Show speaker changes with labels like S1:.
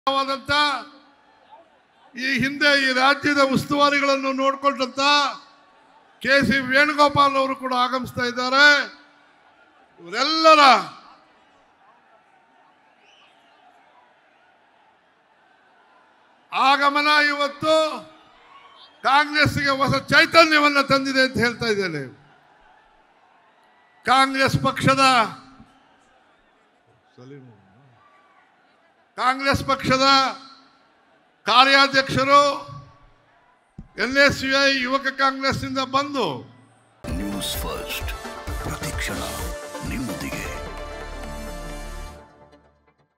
S1: ವಾದಂತ ಈ ಹಿಂದೆ ಈ ರಾಜ್ಯದ ಉಸ್ತುವಾರಿಗಳನ್ನು ನೋಡಿಕೊಂಡಂತ ಕೆ ಸಿ ವೇಣುಗೋಪಾಲ್ ಅವರು ಕೂಡ ಆಗಮಿಸ್ತಾ ಇದ್ದಾರೆ ಇವರೆಲ್ಲರ ಆಗಮನ ಇವತ್ತು ಕಾಂಗ್ರೆಸ್ಗೆ ಹೊಸ ಚೈತನ್ಯವನ್ನು ತಂದಿದೆ ಅಂತ ಹೇಳ್ತಾ ಇದ್ದೇನೆ ಕಾಂಗ್ರೆಸ್ ಪಕ್ಷದ ಕಾಂಗ್ರೆಸ್ ಪಕ್ಷದ ಕಾರ್ಯಾಧ್ಯಕ್ಷರು ಎನ್ ಎಸ್ ಯು ಐ ಯುವಕ ಕಾಂಗ್ರೆಸ್ನಿಂದ ಬಂದು
S2: ನ್ಯೂಸ್ ಫಸ್ಟ್